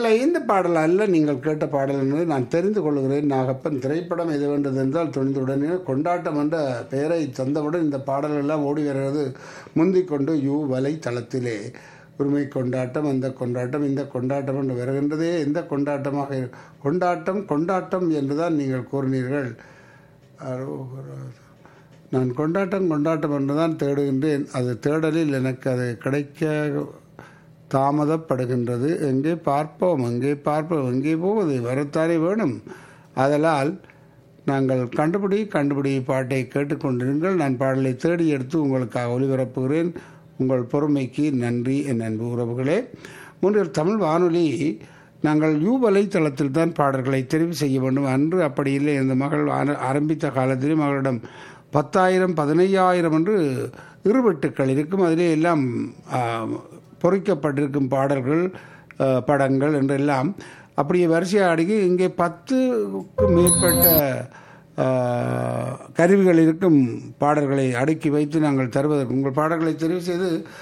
இல்லை இந்த பாடல் அல்ல நீங்கள் கேட்ட பாடல் என்பதை நான் தெரிந்து கொள்கிறேன் நாகப்பன் திரைப்படம் எது வேண்டது என்றால் துணிந்துடனே கொண்டாட்டம் என்ற பெயரை தந்தவுடன் இந்த பாடல் எல்லாம் ஓடி வருகிறது முந்திக் கொண்டு யூ வலைத்தளத்திலே உரிமை கொண்டாட்டம் அந்த கொண்டாட்டம் இந்த கொண்டாட்டம் என்று வருகின்றதே எந்த கொண்டாட்டமாக இரு- கொண்டாட்டம் கொண்டாட்டம் என்றுதான் நீங்கள் கூறினீர்கள் அரோகரா. நான் கொண்டாட்டம் கொண்டாட்டம் என்றுதான் தேடுகின்றேன் அது தேடலில் எனக்கு அது கிடைக்க தாமதப்படுகின்றது எங்கே பார்ப்போம் எங்கே பார்ப்போம் எங்கே போவது வரத்தானே வேணும் அதனால் நாங்கள் கண்டுபிடி கண்டுபிடி பாட்டை கேட்டுக்கொண்டிருங்கள் நான் பாடலை தேடி எடுத்து உங்களுக்காக ஒளிபரப்புகிறேன் உங்கள் பொறுமைக்கு நன்றி என் அன்பு உறவுகளே முன்னர் தமிழ் வானொலி நாங்கள் யூ வலைத்தளத்தில் தான் பாடல்களை தெரிவு செய்ய வேண்டும் அன்று அப்படி இல்லை இந்த மகள் ஆர- ஆரம்பித்த காலத்திலே மகளிடம் பத்தாயிரம் பதினையாயிரம் என்று இருவெட்டுக்கள் இருக்கும் அதிலே எல்லாம் ஆ, பொறிக்கப்பட்டிருக்கும் பாடல்கள் ஆ, படங்கள் என்றெல்லாம் அப்படியே வரிசையாக அடுக்கி இங்கே பத்துக்கும் மேற்பட்ட ஆ, கருவிகள் இருக்கும் பாடல்களை அடுக்கி வைத்து நாங்கள் தருவதற்கு உங்கள் பாடல்களை தெரிவு செய்து